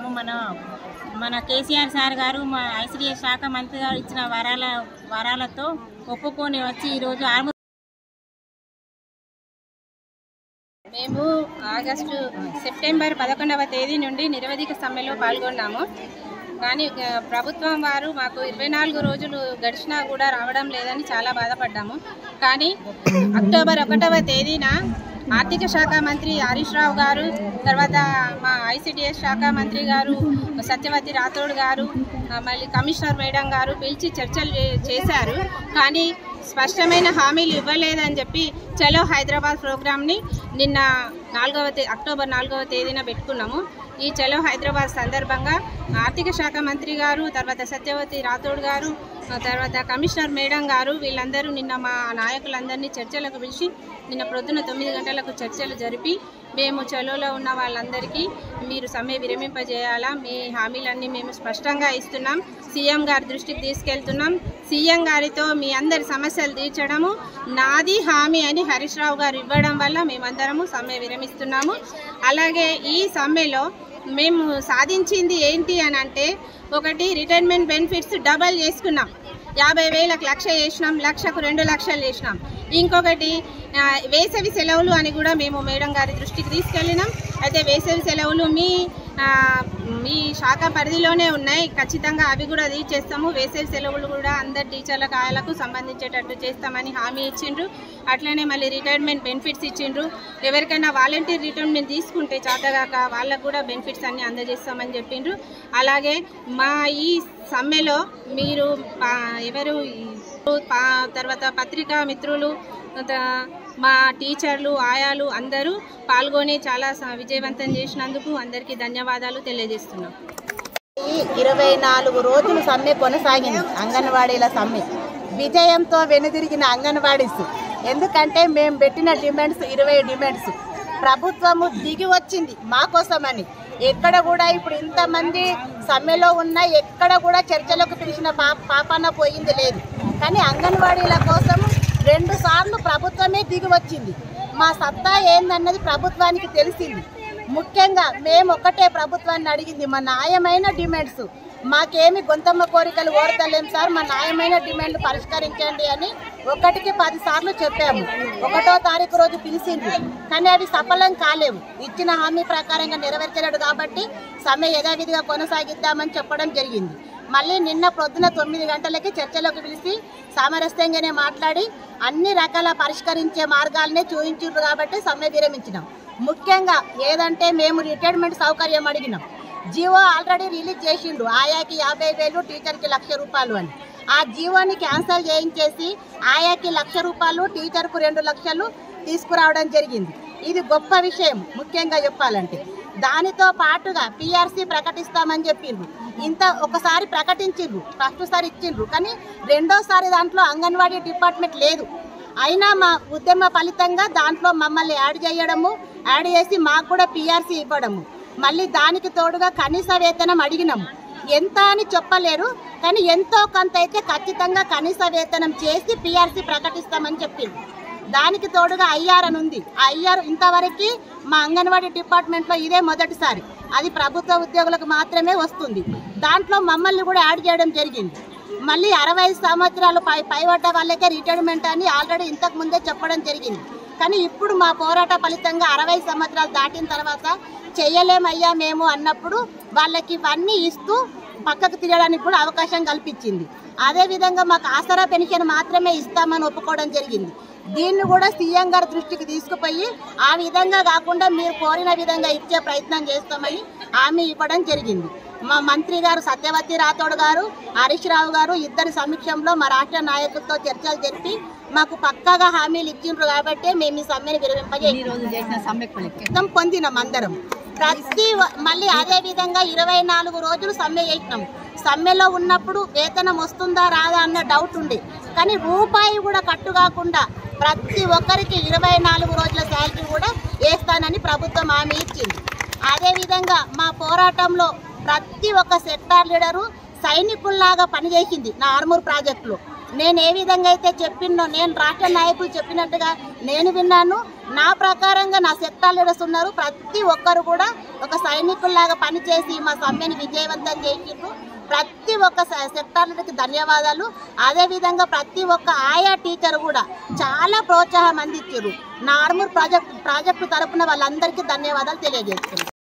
చేస్తున్నాము మన మన కేసీఆర్ సార్ గారు మా ఐసిడిఎస్ శాఖ మంత్రి గారు ఇచ్చిన వరాల వరాలతో ఒప్పుకొని వచ్చి ఈరోజు ఆర్మూర్ మేము ఆగస్టు సెప్టెంబర్ పదకొండవ తేదీ నుండి నిరవధిక సమ్మెలో పాల్గొన్నాము కానీ ఆ, ప్రభుత్వం వారు మాకు ఇరవై నాలుగు రోజులు గడిచినా కూడా రావడం లేదని చాలా బాధపడ్డాము కానీ అక్టోబర్ ఒకటవ తేదీన ఆర్థిక శాఖ మంత్రి హరీష్ రావు గారు తర్వాత మా ఐసిడిఎస్ శాఖ మంత్రి గారు సత్యవతి రాథోడ్ గారు ఆ, మళ్ళీ కమిషనర్ మేడం గారు పిలిచి చర్చలు చే- చేశారు కానీ స్పష్టమైన హామీలు ఇవ్వలేదని చెప్పి చలో హైదరాబాద్ ప్రోగ్రామ్ని నిన్న నాలుగవ తే అక్టోబర్ నాలుగవ తేదీన పెట్టుకున్నాము ఈ చలో హైదరాబాద్ సందర్భంగా ఆర్థిక శాఖ మంత్రి గారు తర్వాత సత్యవతి రాథోడ్ గారు ఆ తర్వాత కమిషనర్ మేడం గారు వీళ్ళందరూ నిన్న మా నాయకులందరినీ చర్చలకు పిలిచి నిన్న ప్రొద్దున తొమ్మిది గంటలకు చర్చలు జరిపి మేము చలోలో ఉన్న వాళ్ళందరికీ మీరు సమ్మె విరమింపజేయాలా మీ హామీలన్నీ మేము స్పష్టంగా ఇస్తున్నాం సీఎం గారి దృష్టికి తీసుకెళ్తున్నాం సీఎం గారితో మీ అందరి సమస్యలు తీర్చడము నాది హామీ అని హరీష్ రావు గారు ఇవ్వడం వల్ల మేమందరము సమ్మె విరమిస్తున్నాము అలాగే ఈ సమ్మెలో మేము సాధించింది ఏంటి అని అంటే ఒకటి రిటైర్మెంట్ బెనిఫిట్స్ డబల్ చేసుకున్నాం యాభై వేలకు లక్ష చేసినాం లక్షకు రెండు లక్షలు చేసినాం ఇంకొకటి ఆ, వేసవి సెలవులు అని కూడా మేము మేడం గారి దృష్టికి తీసుకెళ్ళినాం అయితే వేసవి సెలవులు మీ ఆ, మీ శాఖ పరిధిలోనే ఉన్నాయి ఖచ్చితంగా అవి కూడా తీర్చేస్తాము వేసవి సెలవులు కూడా అందరు టీచర్ల కాయలకు సంబంధించేటట్టు చేస్తామని హామీ ఇచ్చిండ్రు అట్లనే మళ్ళీ రిటైర్మెంట్ బెనిఫిట్స్ ఇచ్చిండ్రు ఎవరికైనా వాలంటీర్ రిటైర్మెంట్ తీసుకుంటే చాతగాక వాళ్ళకు కూడా బెనిఫిట్స్ అన్ని అందజేస్తామని చెప్పిండ్రు అలాగే మా ఈ సమ్మెలో మీరు ఆ, ఎవరు ఈ పా- తర్వాత పత్రికా మిత్రులు త- మా టీచర్లు ఆయాలు అందరూ పాల్గొని చాలా స- విజయవంతం చేసినందుకు అందరికీ ధన్యవాదాలు తెలియజేస్తున్నాం ఈ ఇరవై నాలుగు రోజులు సమ్మె కొనసాగింది అంగన్వాడీల సమ్మె విజయంతో వెనుదిరిగిన అంగన్వాడీస్ ఎందుకంటే మేము పెట్టిన డిమాండ్స్ ఇరవై డిమాండ్స్ ప్రభుత్వము దిగి వచ్చింది మా కోసమని ఎక్కడ కూడా ఇప్పుడు ఇంతమంది సమ్మెలో ఉన్న ఎక్కడ కూడా చర్చలకు పిలిచిన పా పాపాన పోయింది లేదు కానీ అంగన్వాడీల కోసం రెండు సార్లు ప్రభుత్వమే దిగి వచ్చింది మా సత్తా ఏందన్నది ప్రభుత్వానికి తెలిసింది ముఖ్యంగా మేము ఒక్కటే ప్రభుత్వాన్ని అడిగింది మా న్యాయమైన డిమాండ్స్ మాకేమి గొంతమ్మ కోరికలు ఓడతలేం సార్ మా న్యాయమైన డిమాండ్లు పరిష్కరించండి అని ఒకటికి పది సార్లు చెప్పాము ఒకటో తారీఖు రోజు పిలిచిండ్రు కానీ అవి సఫలం కాలేవు ఇచ్చిన హామీ ప్రకారంగా నెరవేర్చలేడు కాబట్టి సమ్మె యథావిధిగా కొనసాగిద్దామని చెప్పడం జరిగింది మళ్ళీ నిన్న ప్రొద్దున తొమ్మిది గంటలకి చర్చలోకి పిలిచి సామరస్యంగానే మాట్లాడి అన్ని రకాల పరిష్కరించే మార్గాలనే చూపించారు కాబట్టి సమ్మె విరమించినాం ముఖ్యంగా ఏదంటే మేము రిటైర్మెంట్ సౌకర్యం అడిగినాం జీవో ఆల్రెడీ రిలీజ్ చేసిండు ఆయాకి యాభై వేలు టీచర్కి లక్ష రూపాయలు అని ఆ జీవోని క్యాన్సిల్ చేయించేసి ఆయాకి లక్ష రూపాయలు టీచర్కు రెండు లక్షలు తీసుకురావడం జరిగింది ఇది గొప్ప విషయం ముఖ్యంగా చెప్పాలంటే దానితో పాటుగా పిఆర్సీ ప్రకటిస్తామని చెప్పిండ్రు ఇంత ఒకసారి ప్రకటించిండ్రు ఫస్ట్ సారి ఇచ్చిండ్రు కానీ రెండోసారి దాంట్లో అంగన్వాడీ డిపార్ట్మెంట్ లేదు అయినా మా ఉద్యమ ఫలితంగా దాంట్లో మమ్మల్ని యాడ్ చేయడము యాడ్ చేసి మాకు కూడా పిఆర్సీ ఇవ్వడము మళ్ళీ దానికి తోడుగా కనీస వేతనం అడిగినాము ఎంత అని చెప్పలేరు కానీ ఎంతో కొంత అయితే ఖచ్చితంగా కనీస వేతనం చేసి పిఆర్సీ ప్రకటిస్తామని చెప్పింది దానికి తోడుగా ఐఆర్ అని ఉంది ఆ ఐఆర్ ఇంతవరకు మా అంగన్వాడీ డిపార్ట్మెంట్లో ఇదే మొదటిసారి అది ప్రభుత్వ ఉద్యోగులకు మాత్రమే వస్తుంది దాంట్లో మమ్మల్ని కూడా యాడ్ చేయడం జరిగింది మళ్ళీ అరవై సంవత్సరాలు పై పైబడ్డ వాళ్ళకే రిటైర్మెంట్ అని ఆల్రెడీ ఇంతకు ముందే చెప్పడం జరిగింది కానీ ఇప్పుడు మా పోరాట ఫలితంగా అరవై సంవత్సరాలు దాటిన తర్వాత చెయ్యలేమయ్యా మేము అన్నప్పుడు వాళ్ళకి ఇవన్నీ ఇస్తూ పక్కకు తిరగడానికి కూడా అవకాశం కల్పించింది అదేవిధంగా మాకు ఆసరా పెన్షన్ మాత్రమే ఇస్తామని ఒప్పుకోవడం జరిగింది దీన్ని కూడా సీఎం గారి దృష్టికి తీసుకుపోయి ఆ విధంగా కాకుండా మీరు కోరిన విధంగా ఇచ్చే ప్రయత్నం చేస్తామని హామీ ఇవ్వడం జరిగింది మా మంత్రి గారు సత్యవతి రాథోడ్ గారు హరీష్ రావు గారు ఇద్దరి సమక్షంలో మా రాష్ట్ర నాయకులతో చర్చలు జరిపి మాకు పక్కాగా హామీలు ఇచ్చిండ్రు కాబట్టి మేము ఈ సమ్మెను విరమింపజేసినాం పొందినాం అందరం ప్రతి వ- మళ్ళీ అదే విధంగా ఇరవై నాలుగు రోజులు సమ్మె చేసినాం సమ్మెలో ఉన్నప్పుడు వేతనం వస్తుందా రాదా అన్న డౌట్ ఉంది కానీ రూపాయి కూడా కట్టు కాకుండా ప్రతి ఒక్కరికి ఇరవై నాలుగు రోజుల శాలరీ కూడా వేస్తానని ప్రభుత్వం హామీ ఇచ్చింది అదేవిధంగా మా పోరాటంలో ప్రతి ఒక్క సెక్టార్ లీడరు సైనికుల్లాగా పనిచేసింది నా ఆర్మూర్ ప్రాజెక్టులో నేను ఏ విధంగా అయితే చెప్పినో నేను రాష్ట్ర నాయకులు చెప్పినట్టుగా నేను విన్నాను నా ప్రకారంగా నా సెక్టార్ లీడర్స్ ఉన్నారు ప్రతి ఒక్కరు కూడా ఒక సైనికుల్లాగా పనిచేసి మా సమ్మెని విజయవంతం చేసిండ్రు ప్రతి ఒక్క సె- సెక్టార్ లీడర్కి ధన్యవాదాలు అదేవిధంగా ప్రతి ఒక్క ఆయా టీచర్ కూడా చాలా ప్రోత్సాహం అందించారు నా ఆర్మూర్ ప్రాజెక్ట్ ప్రాజెక్టు తరపున వాళ్ళందరికీ ధన్యవాదాలు తెలియజేస్తున్నాను